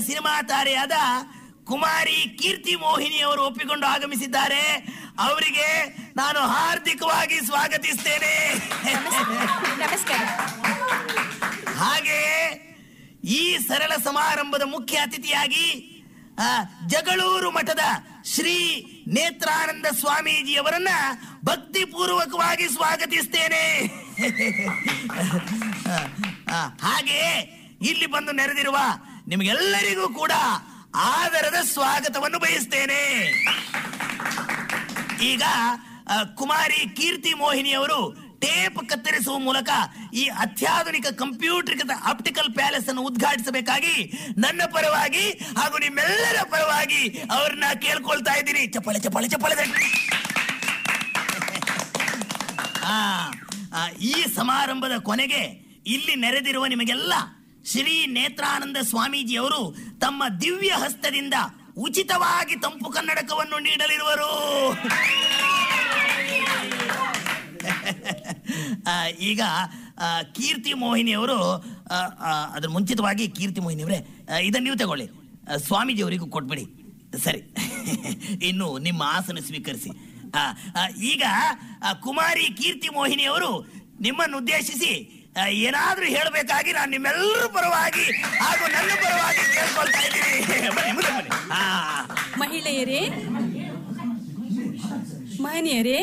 Cinema ತಾರೆಯಾದ ಕುಮಾರಿ ಕೀರ್ತಿ ಮೋಹಿನಿ ಅವರು ಒಪ್ಪಿಕೊಂಡು ಆಗಮಿಸಿದ್ದಾರೆ ಅವರಿಗೆ ನಾನು ಹಾರ್ದಿಕವಾಗಿ ಸ್ವಾಗತಿಸ್ತೇನೆ ನಮಸ್ಕಾರ ಹಾಗೆಯೇ ಈ ಸರಳ ಸಮಾರಂಭದ ಮುಖ್ಯ ಅತಿಥಿಯಾಗಿ ಆ, ಜಗಳೂರು ಮಠದ ಶ್ರೀ ನೇತ್ರಾನಂದ ಸ್ವಾಮೀಜಿಯವರನ್ನ ಭಕ್ತಿಪೂರ್ವಕವಾಗಿ ಸ್ವಾಗತಿಸ್ತೇನೆ ಆ, ಆ, ಹಾಗೆಯೇ ಇಲ್ಲಿ ಬಂದು ನೆರೆದಿರುವ ನಿಮಗೆಲ್ಲರಿಗೂ ಕೂಡ ಆದರದ ಸ್ವಾಗತವನ್ನು ಬಯಸ್ತೇನೆ ಈಗ ಆ, ಕುಮಾರಿ ಕೀರ್ತಿ ಮೋಹಿನಿ ಅವರು ಟೇಪ್ ಕತ್ತರಿಸುವ ಮೂಲಕ ಈ ಅತ್ಯಾಧುನಿಕ ಕಂಪ್ಯೂಟರ್ ಆಪ್ಟಿಕಲ್ ಪ್ಯಾಲೇಸ್ ಅನ್ನು ಉದ್ಘಾಟಿಸಬೇಕಾಗಿ ನನ್ನ ಪರವಾಗಿ ಹಾಗೂ ನಿಮ್ಮೆಲ್ಲರ ಪರವಾಗಿ ಅವ್ರನ್ನ ಕೇಳ್ಕೊಳ್ತಾ ಇದ್ದೀನಿ ಚಪ್ಪಾಳೆ ಚಪ್ಪಾಳೆ ಚಪ್ಪಾಳೆ ತಟ್ಟಿ. ಆ, ಆ, ಈ ಸಮಾರಂಭದ ಕೊನೆಗೆ ಇಲ್ಲಿ ನೆರೆದಿರುವ ನಿಮಗೆಲ್ಲ ಶ್ರೀ ನೇತ್ರಾನಂದ ಸ್ವಾಮೀಜಿಯವರು ತಮ್ಮ ದಿವ್ಯ ಹಸ್ತದಿಂದ ಉಚಿತವಾಗಿ ತಂಪು ಕನ್ನಡಕವನ್ನು ನೀಡಲಿರುವರು ಆ, ಈಗ ಆ, ಕೀರ್ತಿ ಮೋಹಿನಿ ಅವರು ಆ, ಆ, ಅದ್ರ ಮುಂಚಿತವಾಗಿ ಕೀರ್ತಿ ಮೋಹಿನಿ ಅವರೇ ಇದನ್ನು ನೀವು ತಗೊಳ್ಳಿ ಆ, ಸ್ವಾಮೀಜಿಯವರಿಗೂ ಕೊಟ್ಬಿಡಿ ಸರಿ ಇನ್ನು ನಿಮ್ಮ ಆಸನ ಸ್ವೀಕರಿಸಿ ಆ, ಆ, ಈಗ ಆ, ಕುಮಾರಿ ಕೀರ್ತಿ ಮೋಹಿನಿ ಅವರು ನಿಮ್ಮನ್ನು ಉದ್ದೇಶಿಸಿ ಆ, ಏನಾದ್ರೂ ಹೇಳಬೇಕಾಗಿ ನಾನು ನಿಮ್ಮೆಲ್ಲರ ಪರವಾಗಿ ಹಾಗೂ ನನ್ನ ಪರವಾಗಿ ಕೇಳ್ಕೊಳ್ತಾ ಇದ್ದೀನಿ ಬನ್ನಿ ಮುಂದೆ ಬನ್ನಿ ಆ, ಮಹಿಳೆಯರೇ ಮಹನೀಯರೇ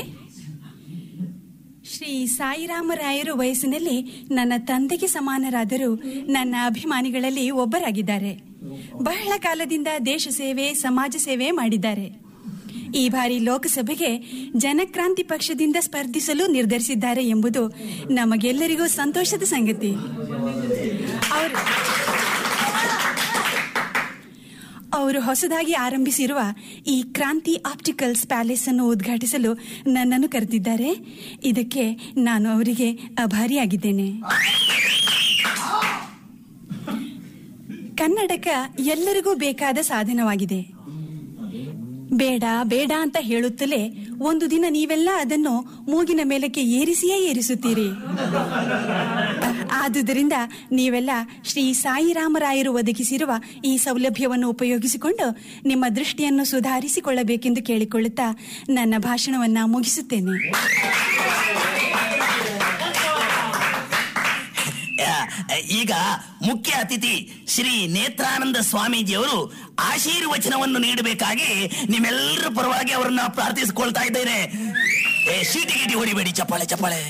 ಶ್ರೀ ಸಾಯಿರಾಮರಾಯರು ವಯಸ್ಸಿನಲ್ಲಿ ನನ್ನ ತಂದೆಗೆ ಸಮಾನರಾದರೂ ನನ್ನ ಅಭಿಮಾನಿಗಳಲ್ಲಿ ಒಬ್ಬರಾಗಿದ್ದಾರೆ ಬಹಳ ಕಾಲದಿಂದ ದೇಶ ಸೇವೆ ಸಮಾಜ ಸೇವೆ ಮಾಡಿದ್ದಾರೆ ಈ ಬಾರಿ ಲೋಕಸಭೆಗೆ ಜನಕ್ರಾಂತಿ ಪಕ್ಷದಿಂದ ಸ್ಪರ್ಧಿಸಲು ನಿರ್ಧರಿಸಿದ್ದಾರೆ ಎಂಬುದು ನಮಗೆಲ್ಲರಿಗೂ ಸಂತೋಷದ ಸಂಗತಿ ಅವರು ಅವರು ಹೊಸದಾಗಿ ಆರಂಭಿಸಿರುವ ಈ ಕ್ರಾಂತಿ ಆಪ್ಟಿಕಲ್ಸ್ ಪ್ಯಾಲೇಸ್ ಅನ್ನು ಉದ್ಘಾಟಿಸಲು ನನ್ನನ್ನು ಕರೆದಿದ್ದಾರೆ ಇದಕ್ಕೆ ನಾನು ಅವರಿಗೆ ಆಭಾರಿಯಾಗಿದ್ದೇನೆ ಕನ್ನಡಕ ಎಲ್ಲರಿಗೂ ಬೇಕಾದ ಸಾಧನವಾಗಿದೆ ಬೇಡ ಬೇಡ ಅಂತ ಹೇಳುತ್ತಲೇ ಒಂದು ದಿನ ನೀವೆಲ್ಲ ಅದನ್ನು ಮೂಗಿನ ಮೇಲಕ್ಕೆ ಏರಿಸಿಯೇ ಏರಿಸುತ್ತೀರಿ ಆದುದರಿಂದ ನೀವೆಲ್ಲ ಶ್ರೀ ಸಾಯಿರಾಮರಾಯರು ಒದಗಿಸಿರುವ ಈ ಸೌಲಭ್ಯವನ್ನು ಉಪಯೋಗಿಸಿಕೊಂಡು ನಿಮ್ಮ ದೃಷ್ಟಿಯನ್ನು ಸುಧಾರಿಸಿಕೊಳ್ಳಬೇಕೆಂದು ಕೇಳಿಕೊಳ್ಳುತ್ತಾ ನನ್ನ ಭಾಷಣವನ್ನ ಮುಗಿಸುತ್ತೇನೆ ಆ, ಈಗ ಮುಖ್ಯ ಅತಿಥಿ ಶ್ರೀ ನೇತ್ರಾನಂದ ಸ್ವಾಮೀಜಿಯವರು ಆಶೀರ್ವಚನವನ್ನು ನೀಡಬೇಕಾಗಿ ನಿಮ್ಮೆಲ್ಲರ ಪರವಾಗಿ ಅವರನ್ನ ಪ್ರಾರ್ಥಿಸಿಕೊಳ್ತಾ ಇದ್ದೇನೆ ಏ, ಶೀಟಿ ಗೀಟಿ ಹೊಡಿಬೇಡಿ ಚಪ್ಪಾಳೆ ಚಪ್ಪಾಳೆ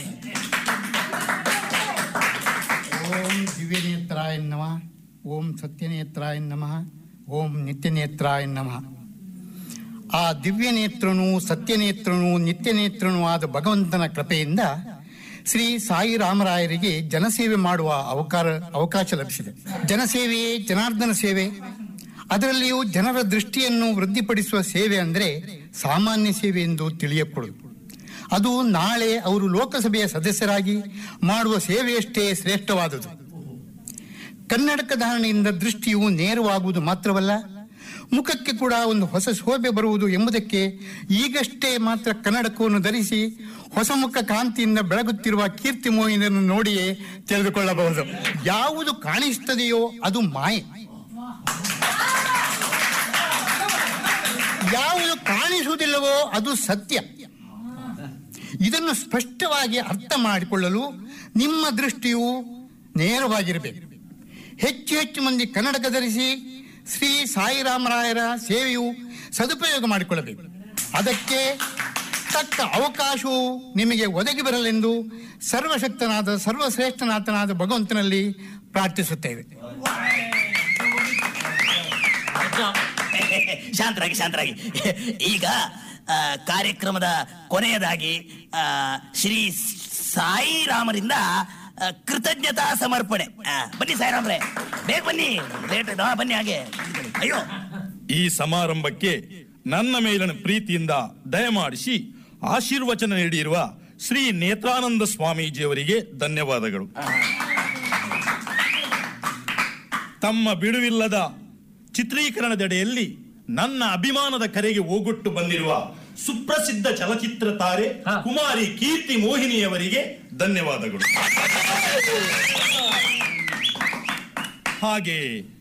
ಓಂ ದಿವ್ಯನೇತ್ರಾಯ ನಮಃ ಓಂ ಸತ್ಯನೇತ್ರಾಯ ನಮಃ ಓಂ ನಿತ್ಯನೇತ್ರಾಯ ನಮಃ ಆ ದಿವ್ಯನೇತ್ರನು ಸತ್ಯನೇತ್ರನು ನಿತ್ಯನೇತ್ರನೂ ಆದ ಭಗವಂತನ ಕೃಪೆಯಿಂದ ಶ್ರೀ ಸಾಯಿ ರಾಮರಾಯರಿಗೆ ಜನಸೇವೆ ಮಾಡುವ ಅವಕಾರ ಅವಕಾಶ ಲಭಿಸಿದೆ ಜನಸೇವೆಯೇ ಜನಾರ್ದನ ಸೇವೆ ಅದರಲ್ಲಿಯೂ ಜನರ ದೃಷ್ಟಿಯನ್ನು ವೃದ್ಧಿಪಡಿಸುವ ಸೇವೆ ಅಂದರೆ ಸಾಮಾನ್ಯ ಸೇವೆ ಎಂದು ತಿಳಿಯಕೊಡುದು ಅದು ನಾಳೆ ಅವರು ಲೋಕಸಭೆಯ ಸದಸ್ಯರಾಗಿ ಮಾಡುವ ಸೇವೆಯಷ್ಟೇ ಶ್ರೇಷ್ಠವಾದುದು ಕನ್ನಡಕ ಧಾರಣೆಯಿಂದ ದೃಷ್ಟಿಯು ನೇರವಾಗುವುದು ಮಾತ್ರವಲ್ಲ ಮುಖಕ್ಕೆ ಕೂಡ ಒಂದು ಹೊಸ ಶೋಭೆ ಬರುವುದು ಎಂಬುದಕ್ಕೆ ಈಗಷ್ಟೇ ಮಾತ್ರ ಕನ್ನಡಕವನ್ನು ಧರಿಸಿ ಹೊಸ ಮುಖ ಕಾಂತಿಯಿಂದ ಬೆಳಗುತ್ತಿರುವ ಕೀರ್ತಿ ಮೋಹಿನನ್ನು ನೋಡಿಯೇ ತಿಳಿದುಕೊಳ್ಳಬಹುದು ಯಾವುದು ಕಾಣಿಸ್ತದೆಯೋ ಅದು ಮಾಯೆ ಯಾವುದು ಕಾಣಿಸುವುದಿಲ್ಲವೋ ಅದು ಸತ್ಯ ಇದನ್ನು ಸ್ಪಷ್ಟವಾಗಿ ಅರ್ಥ ಮಾಡಿಕೊಳ್ಳಲು ನಿಮ್ಮ ದೃಷ್ಟಿಯು ನೇರವಾಗಿರಬೇಕು ಹೆಚ್ಚು ಹೆಚ್ಚು ಮಂದಿ ಕನ್ನಡಕ ಧರಿಸಿ ಶ್ರೀ ಸಾಯಿರಾಮರಾಯರ ಸೇವೆಯು ಸದುಪಯೋಗ ಮಾಡಿಕೊಳ್ಳಬೇಕು ಅದಕ್ಕೆ ತಕ್ಕ ಅವಕಾಶವು ನಿಮಗೆ ಒದಗಿ ಬರಲೆಂದು ಸರ್ವಶಕ್ತನಾದ ಸರ್ವಶ್ರೇಷ್ಠನಾಥನಾದ ಭಗವಂತನಲ್ಲಿ ಪ್ರಾರ್ಥಿಸುತ್ತೇವೆ ಶಾಂತರಾಗಿ ಶಾಂತರಾಗಿ ಈಗ ಆ, ಕಾರ್ಯಕ್ರಮದ ಕೊನೆಯದಾಗಿ ಆ, ಶ್ರೀ ಸಾಯಿರಾಮರಿಂದ ಆ, ಕೃತಜ್ಞತಾ ಸಮರ್ಪಣೆ ಆ, ಬನ್ನಿ ಸಾಯಿರಾಮ್ರೆ ಬೇಗ ಬನ್ನಿ ಲೇಟ್ ಆಯ್ತು. ಹಾ, ಬನ್ನಿ ಹಾಗೆ ಅಯ್ಯೋ ಈ ಸಮಾರಂಭಕ್ಕೆ ನನ್ನ ಮೇಲಿನ ಪ್ರೀತಿಯಿಂದ ದಯಮಾಡಿಸಿ ಆಶೀರ್ವಚನ ನೀಡಿರುವ ಶ್ರೀ ನೇತ್ರಾನಂದ ಸ್ವಾಮೀಜಿಯವರಿಗೆ ಧನ್ಯವಾದಗಳು ತಮ್ಮ ಬಿಡುವಿಲ್ಲದ ಚಿತ್ರೀಕರಣದೆಡೆಯಲ್ಲಿ ನನ್ನ ಅಭಿಮಾನದ ಕರೆಗೆ ಓಗೊಟ್ಟು ಬಂದಿರುವ ಸುಪ್ರಸಿದ್ಧ ಚಲಚಿತ್ರ ತಾರೆ ಕುಮಾರಿ ಕೀರ್ತಿ ಮೋಹಿನಿಯವರಿಗೆ ಧನ್ಯವಾದಗಳು ಹಾಗೆ